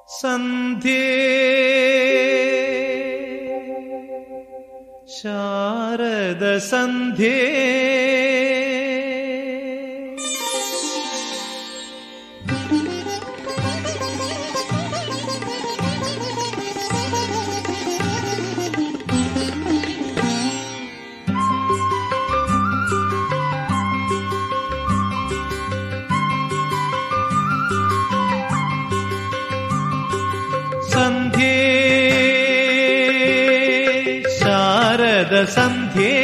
സന്ധ്യേ ശാരദ സന്ധ്യേ സന്ധ്യേ ശാരദ സന്ധ്യേ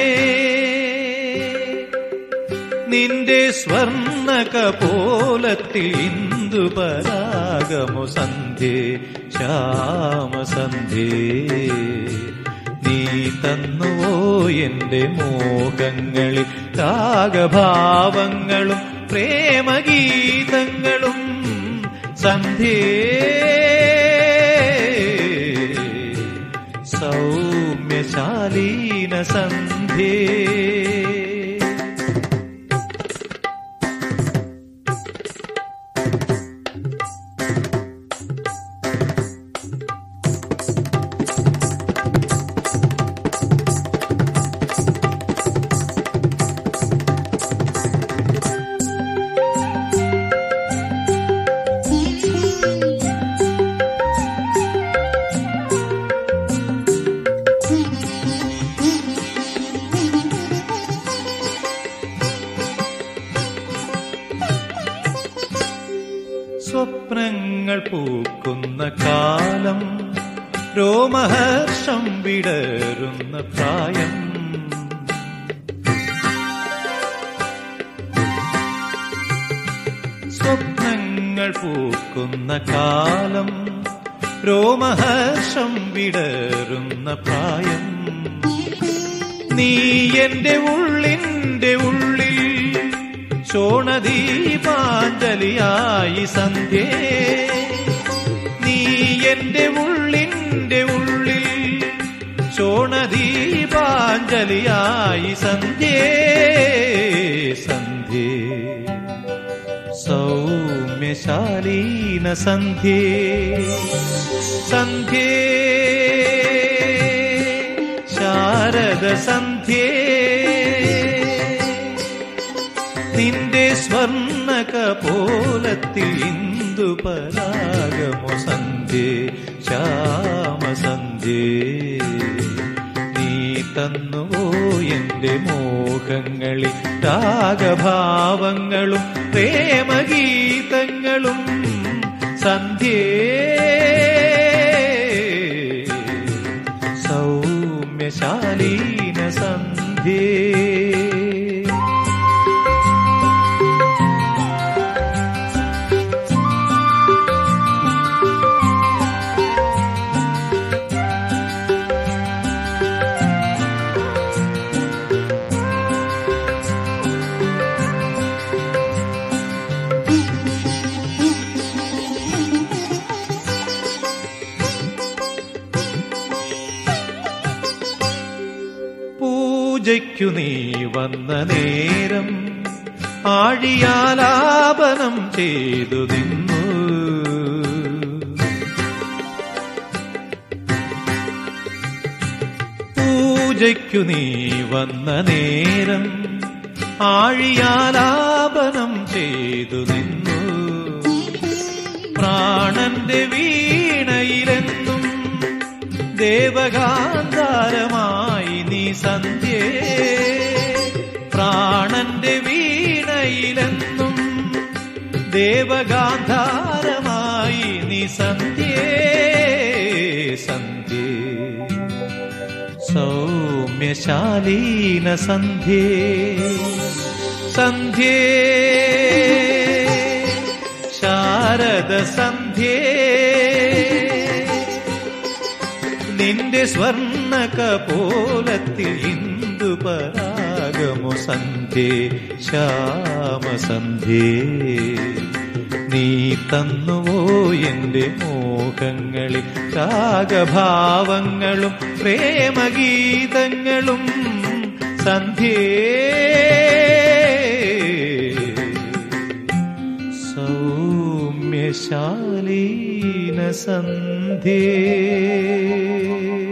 നിന്റെ സ്വർണ്ണ കപോലത്തിൽ ഇന്ദു പരാഗമു സന്ധ്യേ ശ്യാമ സന്ധ്യേ നീ തന്നുവോ എന്റെ മോഹങ്ങളിൽ രാഗഭാവങ്ങളും പ്രേമഗീതങ്ങളും സന്ധ്യേ സൗമ്യശാലീന സന്ധ്യേ സ്വപ്നങ്ങൾ പൂക്കുന്ന കാലം രോമഹർഷം വിടരുന്ന പ്രായം സ്വപ്നങ്ങൾ പൂക്കുന്ന കാലം രോമഹർഷം വിടരുന്ന പ്രായം നീ എന്റെ ഉള്ളിന്റെ ഉള്ളിൽ ശോണദീപാഞ്ജലിയായി സന്ധ്യേ നീ എന്റെ ഉള്ളിന്റെ ഉള്ളിൽ ശോണദീപാഞ്ജലിയായി സന്ധ്യേ സന്ധ്യേ സൗമ്യശാലീന സന്ധ്യേ സന്ധ്യേ ശാരദ സന്ധ്യേ നിന്റെ സ്വർണ്ണ കപോലത്തിൽ ഇന്ദു പരാഗമോ സന്ധ്യേ ശ്യാമ സന്ധ്യേ നീ തന്നുവോ എന്റെ മോഹങ്ങളിൽ രാഗഭാവങ്ങളും പ്രേമഗീതങ്ങളും സന്ധ്യേ സൗമ്യശാലീന സന്ധ്യേ പൂജയ്ക്കു നീ വന്ന നേരം ആഴിയാലാപനം ചെയ്തു നിന്നു പൂജയ്ക്കു നീ വന്ന നേരം ആഴിയാലാപനം ചെയ്തു നിന്നു പ്രാണന്റെ വീണയിലെന്നും ദേവഗാന്ധാരമായി നീ സന്ധ്യേ പ്രാണന്റെ വീണയിലെന്നും ദേവഗാന്ധാരമായി നീ സന്ധ്യേ സന്ധ്യേ സൗമ്യശാലീന സന്ധ്യേ സന്ധ്യേ ശാരദ സന്ധ്യേ നിന്റെ സ്വർണ്ണ കപോലത്തിൽ ഇന്ദു പരാഗമോ സന്ധ്യേ ശ്യാമ സന്ധ്യേ നീ തന്നുവോ എന്റെ മോഹങ്ങളിൽ രാഗഭാവങ്ങളും പ്രേമഗീതങ്ങളും സന്ധ്യേ സൗമ്യ രമ്യശാലീന സന്ധ്യേ